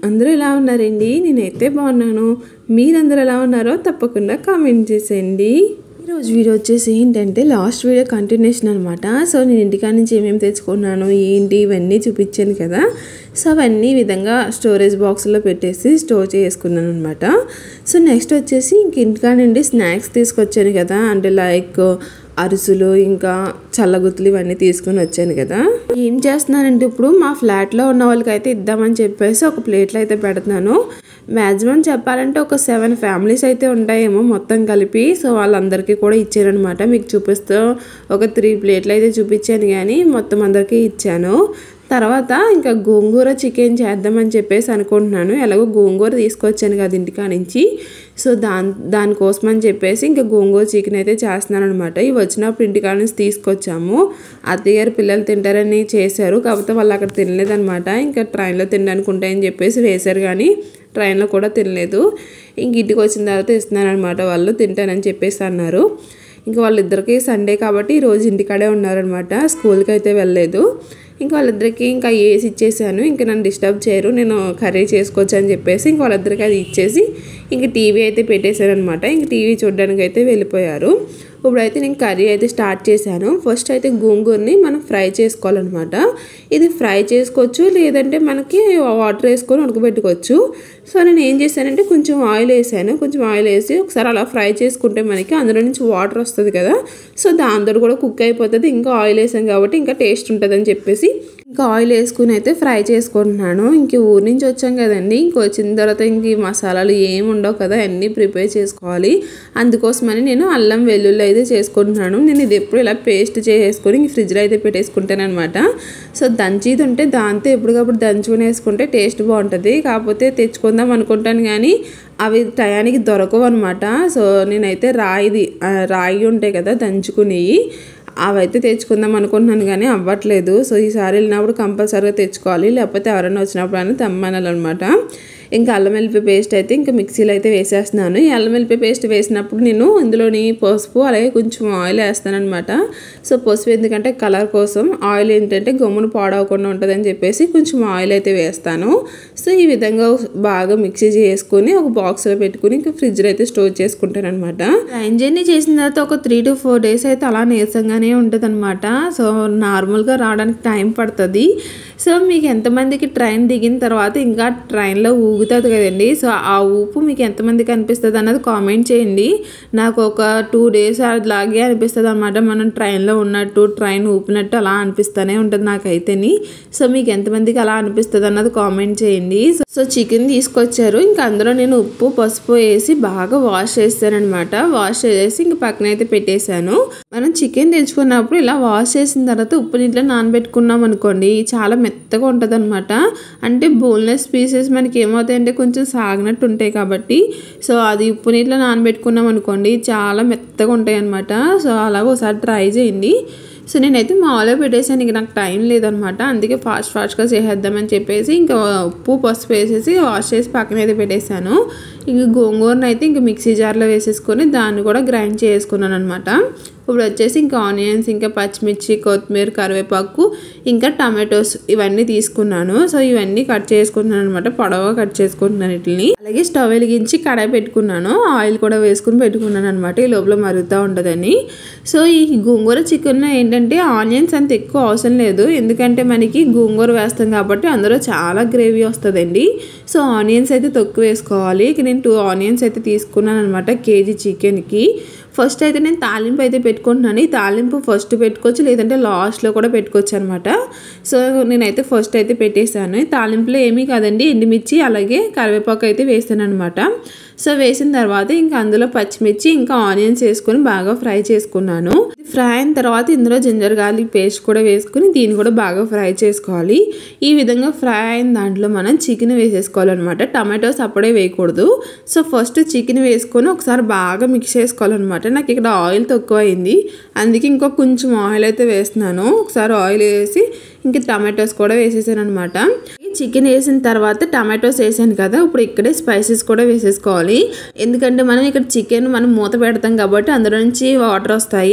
అందరూ ఎలా ఉన్నారండి నేనైతే బాగున్నాను మీరందరూ ఎలా ఉన్నారో తప్పకుండా కామెంట్ చేసేయండి ఈరోజు వీడియో వచ్చేసి ఏంటంటే లాస్ట్ వీడియో కంటిన్యూషన్ అనమాట సో నేను ఇంటికాడ నుంచి ఏమేమి తెచ్చుకున్నాను ఏంటి ఇవన్నీ చూపించాను కదా సో అవన్నీ ఈ విధంగా స్టోరేజ్ బాక్స్లో పెట్టేసి స్టోర్ చేసుకున్నాను అనమాట సో నెక్స్ట్ వచ్చేసి ఇంక ఇంటికాడ నుండి స్నాక్స్ తీసుకొచ్చాను కదా అంటే లైక్ అరుసులు ఇంకా చల్లగుత్తులు ఇవన్నీ తీసుకుని వచ్చాను కదా ఏం చేస్తున్నానంటే ఇప్పుడు మా ఫ్లాట్లో ఉన్న వాళ్ళకి అయితే ఇద్దామని చెప్పేసి ఒక ప్లేట్లో అయితే పెడుతున్నాను మ్యాక్సిమం చెప్పాలంటే ఒక సెవెన్ ఫ్యామిలీస్ అయితే ఉంటాయేమో మొత్తం కలిపి సో వాళ్ళందరికీ కూడా ఇచ్చారనమాట మీకు చూపిస్తూ ఒక త్రీ ప్లేట్లు అయితే చూపించాను కానీ మొత్తం అందరికీ ఇచ్చాను తర్వాత ఇంకా గోంగూర చికెన్ చేద్దామని చెప్పేసి అనుకుంటున్నాను ఎలాగో గోంగూర తీసుకొచ్చాను కదా ఇంటికా నుంచి సో దాని దానికోసం అని చెప్పేసి ఇంకా గోంగూర చికెన్ అయితే చేస్తున్నాను అనమాట ఇవి వచ్చినప్పుడు ఇంటికాడ నుంచి తీసుకొచ్చాము అత్తయ్య గారు పిల్లలు తింటారని చేశారు కాకపోతే వాళ్ళు అక్కడ తినలేదనమాట ఇంకా ట్రైన్లో తినడానికి ఉంటాయని చెప్పేసి వేశారు కానీ ట్రైన్లో కూడా తినలేదు ఇంక ఇంటికి వచ్చిన తర్వాత ఇస్తున్నాను అనమాట వాళ్ళు తింటానని చెప్పేసి అన్నారు ఇంకా వాళ్ళిద్దరికి సండే కాబట్టి ఈరోజు ఇంటికాడే ఉన్నారనమాట స్కూల్కి అయితే వెళ్ళలేదు ఇంకా వాళ్ళిద్దరికి ఇంకా ఏసి ఇచ్చేసాను ఇంకా నన్ను డిస్టర్బ్ చేయరు నేను కర్రీ చేసుకోవచ్చు అని చెప్పేసి ఇంక వాళ్ళిద్దరికి అది ఇచ్చేసి ఇంక టీవీ అయితే పెట్టేశాను అనమాట ఇంక టీవీ చూడడానికి అయితే వెళ్ళిపోయారు ఇప్పుడైతే నేను కర్రీ అయితే స్టార్ట్ చేశాను ఫస్ట్ అయితే గోంగూరని మనం ఫ్రై చేసుకోవాలన్నమాట ఇది ఫ్రై చేసుకోవచ్చు లేదంటే మనకి వాటర్ వేసుకొని ఉడకబెట్టుకోవచ్చు సో నేను ఏం చేశానంటే కొంచెం ఆయిల్ వేసాను కొంచెం ఆయిల్ వేసి ఒకసారి అలా ఫ్రై చేసుకుంటే మనకి అందులో నుంచి వాటర్ వస్తుంది కదా సో దాంతో కూడా కుక్ అయిపోతుంది ఇంకా ఆయిల్ వేసాను కాబట్టి ఇంకా టేస్ట్ ఉంటుందని చెప్పేసి ఇంకా ఆయిల్ వేసుకుని అయితే ఫ్రై చేసుకుంటున్నాను ఇంక ఊరి నుంచి వచ్చాం కదండి ఇంక వచ్చిన తర్వాత ఇంక ఈ మసాలాలు ఏమి ఉండవు కదా అన్నీ ప్రిపేర్ చేసుకోవాలి అందుకోసమని నేను అల్లం వెల్లుల్లి అయితే చేసుకుంటున్నాను నేను ఇది ఎప్పుడు ఇలా పేస్ట్ చేసుకొని ఇంక ఫ్రిడ్జ్లో అయితే పెట్టేసుకుంటాను అనమాట సో దంచిది ఉంటే దాంతో ఎప్పటికప్పుడు దంచుకొని వేసుకుంటే టేస్ట్ బాగుంటుంది కాకపోతే తెచ్చుకుందాం అనుకుంటాను కానీ అవి టయానికి దొరకవు అనమాట సో నేనైతే రాయిది రాయి ఉంటాయి కదా దంచుకునేవి అవైతే తెచ్చుకుందాం అనుకుంటున్నాను కానీ అవ్వట్లేదు సో ఈసారి వెళ్ళినప్పుడు కంపల్సరీగా తెచ్చుకోవాలి లేకపోతే ఎవరైనా వచ్చినప్పుడు అని తెమ్మనాలన్నమాట ఇంకా అల్లం వెల్లిపాయ పేస్ట్ అయితే ఇంకా మిక్సీలో అయితే వేసేస్తున్నాను ఈ అల్లం వెల్లిపాయ పేస్ట్ వేసినప్పుడు నేను ఇందులోని పసుపు అలాగే కొంచెం ఆయిల్ వేస్తాను అనమాట సో పసుపు ఎందుకంటే కలర్ కోసం ఆయిల్ ఏంటంటే గమ్మును పాడవకుండా ఉంటుందని చెప్పేసి కొంచెం ఆయిల్ అయితే వేస్తాను సో ఈ విధంగా బాగా మిక్సీ చేసుకొని ఒక బాక్స్లో పెట్టుకుని ఇంకా ఫ్రిడ్జ్లో అయితే స్టోర్ చేసుకుంటాను అనమాట ట్రైన్ జర్నీ చేసిన తర్వాత ఒక త్రీ టు ఫోర్ డేస్ అయితే అలా నీరసంగానే ఉంటుంది అనమాట సో నార్మల్గా రావడానికి టైం పడుతుంది సో మీకు ఎంతమందికి ట్రైన్ దిగిన తర్వాత ఇంకా ట్రైన్లో ఊగుతుంది కదండి సో ఆ ఊపు మీకు ఎంతమందికి అనిపిస్తుంది అన్నది కామెంట్ చేయండి నాకు ఒక టూ డేస్ అలాగే అనిపిస్తుంది అనమాట మనం ట్రైన్లో ఉన్నట్టు ట్రైన్ ఊపినట్టు అలా అనిపిస్తూనే ఉంటుంది నాకైతేని సో మీకు ఎంతమందికి అలా అనిపిస్తుంది అన్నది కామెంట్ చేయండి సో చికెన్ తీసుకొచ్చారు ఇంకా అందులో నేను ఉప్పు పసుపు వేసి బాగా వాష్ చేస్తానమాట వాష్ చేసి ఇంక పక్కన అయితే పెట్టేశాను మనం చికెన్ తెచ్చుకున్నప్పుడు ఇలా వాష్ చేసిన తర్వాత ఉప్పు నీటిలో నానబెట్టుకున్నాం అనుకోండి చాలా మెత్తగా ఉంటుంది అనమాట అంటే బోన్లెస్ పీసెస్ మనకి ఏమవుతాయంటే కొంచెం సాగినట్టు ఉంటాయి కాబట్టి సో అది ఉప్పు నీటిలో నానబెట్టుకున్నాం అనుకోండి చాలా మెత్తగా ఉంటాయి అనమాట సో అలాగ ఒకసారి ట్రై చేయండి సో నేనైతే మామూలుగా పెట్టేసాను ఇంక నాకు టైం లేదనమాట అందుకే ఫాస్ట్ ఫాస్ట్గా చేసేద్దామని చెప్పేసి ఇంకా ఉప్పు పసుపు వేసేసి వాష్ చేసి పక్కన అయితే పెట్టేశాను ఇంక గోంగూరను అయితే ఇంక మిక్సీ జార్లో వేసేసుకొని దాన్ని కూడా గ్రైండ్ చేసుకున్నాను అనమాట ఇప్పుడు వచ్చేసి ఇంకా ఆనియన్స్ ఇంకా పచ్చిమిర్చి కొత్తిమీర కరివేపాకు ఇంకా టమాటోస్ ఇవన్నీ తీసుకున్నాను సో ఇవన్నీ కట్ చేసుకుంటున్నాను అనమాట పొడవుగా కట్ చేసుకుంటున్నాను వీటిని అలాగే స్టవ్ వెలిగించి కడాయి పెట్టుకున్నాను ఆయిల్ కూడా వేసుకుని పెట్టుకున్నాను అనమాట ఈ లోపల మరుగుతూ ఉంటుందని సో ఈ గోంగూర చికెన్ ఏంటంటే ఆనియన్స్ అంత ఎక్కువ అవసరం లేదు ఎందుకంటే మనకి గోంగూర వేస్తాం కాబట్టి అందులో చాలా గ్రేవీ వస్తుందండి సో ఆనియన్స్ అయితే తక్కువ వేసుకోవాలి ఇక నేను టూ ఆనియన్స్ అయితే తీసుకున్నాను అనమాట కేజీ చికెన్కి ఫస్ట్ అయితే నేను తాలింపు అయితే పెట్టుకుంటున్నాను ఈ తాలింపు ఫస్ట్ పెట్టుకోవచ్చు లేదంటే లాస్ట్లో కూడా పెట్టుకోవచ్చు అనమాట సో నేనైతే ఫస్ట్ అయితే పెట్టేశాను తాలింపులో ఏమీ కాదండి ఎండుమిర్చి అలాగే కరివేపాకు అయితే వేస్తాను అనమాట సో వేసిన తర్వాత ఇంకా అందులో పచ్చిమిర్చి ఇంకా ఆనియన్స్ వేసుకొని బాగా ఫ్రై చేసుకున్నాను ఫ్రై అయిన తర్వాత ఇందులో జింజర్ గార్లిక్ పేస్ట్ కూడా వేసుకుని దీన్ని కూడా బాగా ఫ్రై చేసుకోవాలి ఈ విధంగా ఫ్రై అయిన దాంట్లో మనం చికెన్ వేసేసుకోవాలన్నమాట టమాటోస్ అప్పుడే వేయకూడదు సో ఫస్ట్ చికెన్ వేసుకొని ఒకసారి బాగా మిక్స్ చేసుకోవాలన్నమాట నాకు ఇక్కడ ఆయిల్ తక్కువ అయింది అందుకే ఇంకో కొంచెం ఆయిల్ అయితే వేస్తున్నాను ఒకసారి ఆయిల్ వేసి ఇంక టమాటోస్ కూడా వేసేసాను అనమాట చికెన్ వేసిన తర్వాత టమాటోస్ వేసాను కదా ఇప్పుడు ఇక్కడే స్పైసెస్ కూడా వేసేసుకోవాలి ఎందుకంటే మనం ఇక్కడ చికెన్ మనం మూత పెడతాం కాబట్టి అందులో నుంచి వాటర్ వస్తాయి ఆ వాటర్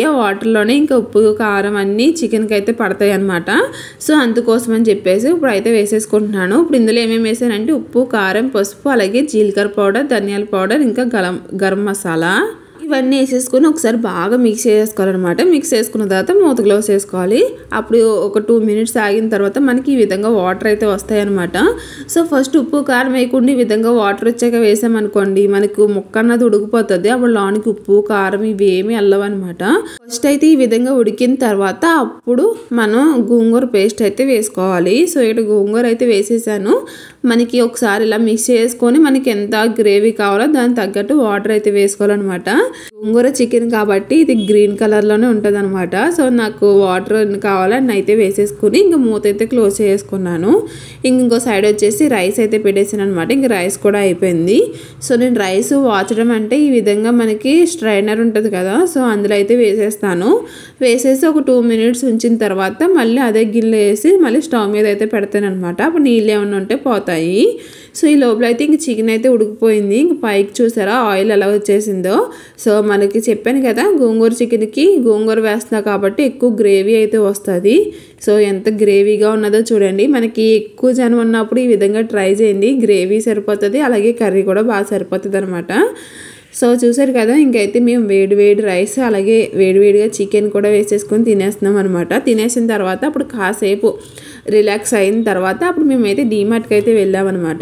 వాటర్లోనే ఇంకా ఉప్పు కారం అన్నీ చికెన్కి అయితే పడతాయి అనమాట సో అందుకోసం అని చెప్పేసి ఇప్పుడు అయితే వేసేసుకుంటున్నాను ఇప్పుడు ఇందులో ఏమేమి వేసానంటే ఉప్పు కారం పసుపు అలాగే జీలకర్ర పౌడర్ ధనియాల పౌడర్ ఇంకా గరం గరం మసాలా ఇవన్నీ వేసేసుకొని ఒకసారి బాగా మిక్స్ చేసుకోవాలన్నమాట మిక్స్ చేసుకున్న తర్వాత మూత గ్లౌస్ వేసుకోవాలి అప్పుడు ఒక టూ మినిట్స్ ఆగిన తర్వాత మనకి ఈ విధంగా వాటర్ అయితే వస్తాయన్నమాట సో ఫస్ట్ ఉప్పు కారం వేయకుండా ఈ విధంగా వాటర్ వచ్చాక వేసామనుకోండి మనకు ముక్క అన్నది ఉడికిపోతుంది అప్పుడు లోనికి ఉప్పు కారం ఇవి ఏమి వెళ్ళవన్నమాట ఫస్ట్ అయితే ఈ విధంగా ఉడికిన తర్వాత అప్పుడు మనం గోంగూర పేస్ట్ అయితే వేసుకోవాలి సో ఇక్కడ గోంగూర అయితే వేసేసాను మనకి ఒకసారి ఇలా మిక్స్ చేసుకొని మనకి ఎంత గ్రేవీ కావాలో దానికి తగ్గట్టు వాటర్ అయితే వేసుకోవాలన్నమాట గోంగూర చికెన్ కాబట్టి ఇది గ్రీన్ కలర్లోనే ఉంటుంది అనమాట సో నాకు వాటర్ కావాలని అయితే వేసేసుకుని ఇంకా మూత అయితే క్లోజ్ చేసుకున్నాను ఇంక ఇంకో సైడ్ వచ్చేసి రైస్ అయితే పెట్టేసాను అనమాట ఇంక రైస్ కూడా అయిపోయింది సో నేను రైస్ వాచడం అంటే ఈ విధంగా మనకి స్ట్రైనర్ ఉంటుంది కదా సో అందులో అయితే వేసేస్తాను వేసేసి ఒక టూ మినిట్స్ ఉంచిన తర్వాత మళ్ళీ అదే గిన్నెలో వేసి మళ్ళీ స్టవ్ మీద అయితే పెడతాను అనమాట అప్పుడు నీళ్ళు ఏమైనా ఉంటే పోతాయి సో ఈ లోపల అయితే ఇంక చికెన్ అయితే ఉడికిపోయింది ఇంక పైకి చూసారా ఆయిల్ ఎలా వచ్చేసిందో సో మనకి చెప్పాను కదా గోంగూర చికెన్కి గోంగూర వేస్తున్నా కాబట్టి ఎక్కువ గ్రేవీ అయితే వస్తుంది సో ఎంత గ్రేవీగా ఉన్నదో చూడండి మనకి ఎక్కువ జనం ఉన్నప్పుడు ఈ విధంగా ట్రై చేయండి గ్రేవీ సరిపోతుంది అలాగే కర్రీ కూడా బాగా సరిపోతుంది అనమాట సో చూసారు కదా ఇంకైతే మేము వేడి వేడి రైస్ అలాగే వేడి వేడిగా చికెన్ కూడా వేసేసుకొని తినేస్తున్నాం అనమాట తినేసిన తర్వాత అప్పుడు కాసేపు రిలాక్స్ అయిన తర్వాత అప్పుడు మేమైతే డీమార్ట్కి అయితే వెళ్ళామన్నమాట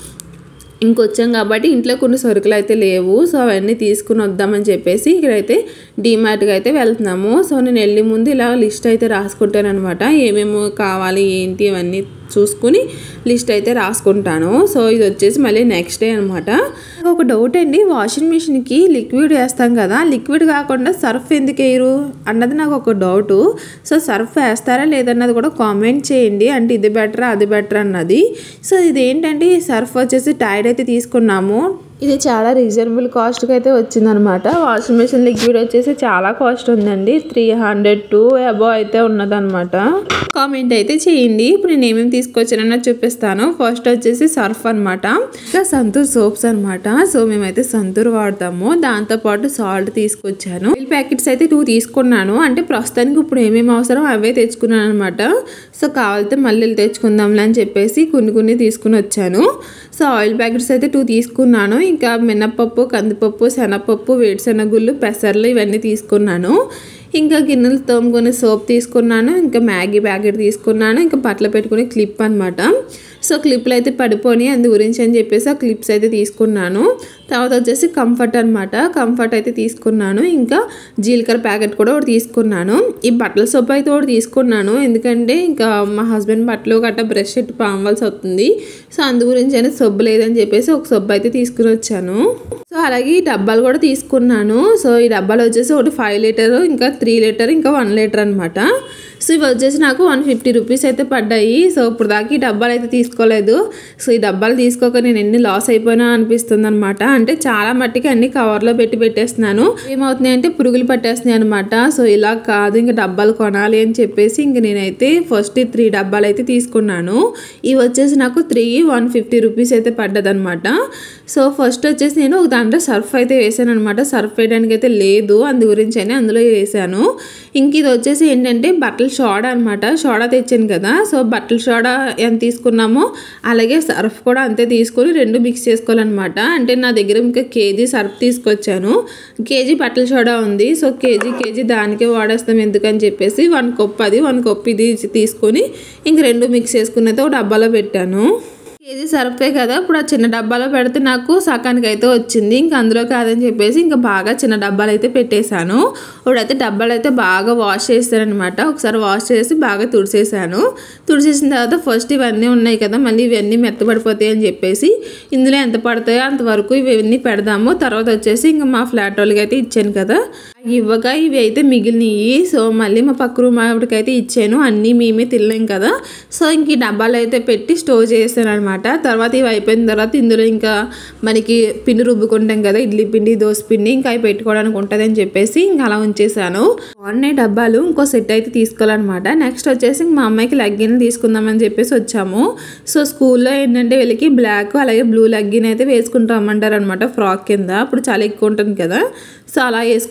ఇంకొచ్చాం కాబట్టి ఇంట్లో కొన్ని సరుకులు అయితే లేవు సో అవన్నీ తీసుకుని వద్దామని చెప్పేసి ఇక్కడైతే డీమార్ట్కి అయితే వెళ్తున్నాము సో నేను వెళ్ళే ముందు ఇలా లిస్ట్ అయితే రాసుకుంటాను అనమాట ఏమేమి కావాలి ఏంటి అవన్నీ చూసుకుని లిస్ట్ అయితే రాసుకుంటాను సో ఇది వచ్చేసి మళ్ళీ నెక్స్ట్ డే అనమాట ఒక డౌట్ అండి వాషింగ్ మిషన్కి లిక్విడ్ వేస్తాం కదా లిక్విడ్ కాకుండా సర్ఫ్ ఎందుకు వేయరు అన్నది నాకు ఒక డౌట్ సో సర్ఫ్ వేస్తారా లేదన్నది కూడా కామెంట్ చేయండి అంటే ఇది బెటరా అది బెటర్ అన్నది సో ఇది ఏంటంటే ఈ సర్ఫ్ వచ్చేసి టైడ్ అయితే తీసుకున్నాము ఇది చాలా రీజనబుల్ కాస్ట్కి అయితే వచ్చిందనమాట వాషింగ్ మిషన్ లిక్విడ్ వచ్చేసి చాలా కాస్ట్ ఉందండి త్రీ హండ్రెడ్ టు అబో అయితే ఉన్నదనమాట కామెంట్ అయితే చేయండి ఇప్పుడు నేను ఏమేమి తీసుకొచ్చానో చూపిస్తాను ఫస్ట్ వచ్చేసి సర్ఫ్ అనమాట ఇంకా సంతూర్ సోప్స్ అనమాట సో మేమైతే సంతూర్ వాడతాము దాంతోపాటు సాల్ట్ తీసుకొచ్చాను ఆయిల్ ప్యాకెట్స్ అయితే టూ తీసుకున్నాను అంటే ప్రస్తుతానికి ఇప్పుడు ఏమేమి అవసరం అవే తెచ్చుకున్నాను అనమాట సో కావాలితే మళ్ళీ తెచ్చుకుందాంలే అని చెప్పేసి కొన్ని కొన్ని తీసుకుని వచ్చాను సో ఆయిల్ ప్యాకెట్స్ అయితే టూ తీసుకున్నాను ఇంకా మినప్పప్పు కందిపప్పు శనగపప్పు వేడిశనగుళ్ళు పెసర్లు ఇవన్నీ తీసుకున్నాను ఇంకా గిన్నెలు తోముకొని సోప్ తీసుకున్నాను ఇంకా మ్యాగీ ప్యాకెట్ తీసుకున్నాను ఇంకా బట్టలు పెట్టుకునే క్లిప్ అనమాట సో క్లిప్లు అయితే పడిపోయి అందు గురించి అని చెప్పేసి ఆ క్లిప్స్ అయితే తీసుకున్నాను తర్వాత వచ్చేసి కంఫర్ట్ అనమాట కంఫర్ట్ అయితే తీసుకున్నాను ఇంకా జీలకర్ర ప్యాకెట్ కూడా ఒకటి తీసుకున్నాను ఈ బట్టల సోప్ అయితే ఒకటి తీసుకున్నాను ఎందుకంటే ఇంకా మా హస్బెండ్ బట్టలు గట్ట బ్రష్ పెట్టి పామవలసి వస్తుంది సో అందు గురించి అయినా సబ్బు లేదని చెప్పేసి ఒక సబ్బు అయితే తీసుకుని వచ్చాను సో అలాగే ఈ డబ్బాలు కూడా తీసుకున్నాను సో ఈ డబ్బాలు వచ్చేసి ఒకటి ఫైవ్ లీటర్ ఇంకా త్రీ లీటర్ ఇంకా వన్ లీటర్ అనమాట సో ఇవి వచ్చేసి నాకు వన్ ఫిఫ్టీ రూపీస్ అయితే పడ్డాయి సో ఇప్పుడు దాకా ఈ డబ్బాలు అయితే తీసుకోలేదు సో ఈ డబ్బాలు తీసుకోక నేను ఎన్ని లాస్ అయిపోయినా అనిపిస్తుంది అనమాట అంటే చాలా మట్టికి అన్ని కవర్లో పెట్టి పెట్టేస్తున్నాను ఏమవుతున్నాయి అంటే పురుగులు పట్టేస్తున్నాయి అనమాట సో ఇలా కాదు ఇంకా డబ్బాలు కొనాలి అని చెప్పేసి ఇంక నేనైతే ఫస్ట్ త్రీ డబ్బాలు అయితే తీసుకున్నాను ఇవి వచ్చేసి నాకు త్రీ వన్ ఫిఫ్టీ రూపీస్ అయితే పడ్డదనమాట సో ఫస్ట్ వచ్చేసి నేను ఒక దాంట్లో సర్ఫ్ అయితే వేసాను అనమాట సర్ఫ్ వేయడానికి అయితే లేదు అందు గురించి అని అందులో వేసాను ఇంక ఇది వచ్చేసి ఏంటంటే బట్టల సోడా అనమాట సోడా తెచ్చాను కదా సో బట్టల సోడా ఎంత తీసుకున్నామో అలాగే సర్ఫ్ కూడా అంతే తీసుకొని రెండు మిక్స్ చేసుకోవాలన్నమాట అంటే నా దగ్గర ఇంకా కేజీ సర్ఫ్ తీసుకొచ్చాను కేజీ బట్టల సోడా ఉంది సో కేజీ కేజీ దానికే వాడేస్తాం ఎందుకని చెప్పేసి వన్ కప్ అది వన్ కప్ ఇది తీసుకొని ఇంక రెండు మిక్స్ చేసుకుని అయితే ఒక డబ్బాలో పెట్టాను కేజీ సరిపోయి కదా ఇప్పుడు ఆ చిన్న డబ్బాలో పెడితే నాకు సకానికి అయితే వచ్చింది ఇంకా అందులో కాదని చెప్పేసి ఇంకా బాగా చిన్న డబ్బాలు అయితే పెట్టేశాను ఇప్పుడైతే డబ్బాలు అయితే బాగా వాష్ చేస్తారనమాట ఒకసారి వాష్ చేసి బాగా తుడిసేసాను తుడిచేసిన తర్వాత ఫస్ట్ ఇవన్నీ ఉన్నాయి కదా మళ్ళీ ఇవన్నీ మెత్తబడిపోతాయి అని చెప్పేసి ఇందులో ఎంత పడతాయో అంతవరకు ఇవన్నీ పెడదాము తర్వాత వచ్చేసి ఇంకా మా ఫ్లాట్ వాళ్ళకి అయితే ఇచ్చాను కదా ఇవ్వగా ఇవి అయితే మిగిలినవి సో మళ్ళీ మా పక్క రూమ్ ఆవిడకైతే ఇచ్చాను అన్నీ మేమే తినలేం కదా సో ఇంక ఈ డబ్బాలు అయితే పెట్టి స్టోర్ చేస్తాను అనమాట తర్వాత ఇవి అయిపోయిన తర్వాత ఇందులో ఇంకా మనకి పిండి రుబ్బుకుంటాం కదా ఇడ్లీ పిండి దోశ పిండి ఇంకా అవి పెట్టుకోవడానికి ఉంటుంది అని చెప్పేసి ఇంకా అలా ఉంచేసాను బాగున్నాయి డబ్బాలు ఇంకో సెట్ అయితే తీసుకోవాలన్నమాట నెక్స్ట్ వచ్చేసి మా అమ్మాయికి లెగ్గిన్ తీసుకుందామని చెప్పేసి వచ్చాము సో స్కూల్లో ఏంటంటే వీళ్ళకి బ్లాక్ అలాగే బ్లూ లెగ్గిన్ అయితే వేసుకుని రమ్మంటారు అనమాట ఫ్రాక్ కింద అప్పుడు చాలా ఎక్కువ ఉంటుంది కదా సో అలా వేసుకుని రమ్మంటారు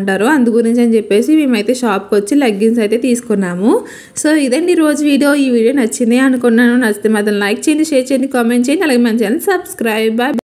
తీసుకోమంటారు అందు గురించి అని చెప్పేసి మేమైతే షాప్కి వచ్చి లెగ్గిన్స్ అయితే తీసుకున్నాము సో ఇదండి రోజు వీడియో ఈ వీడియో నచ్చింది అనుకున్నాను నచ్చితే మాత్రం లైక్ చేయండి షేర్ చేయండి కామెంట్ చేయండి అలాగే మన ఛానల్ సబ్స్క్రైబ్ బాయ్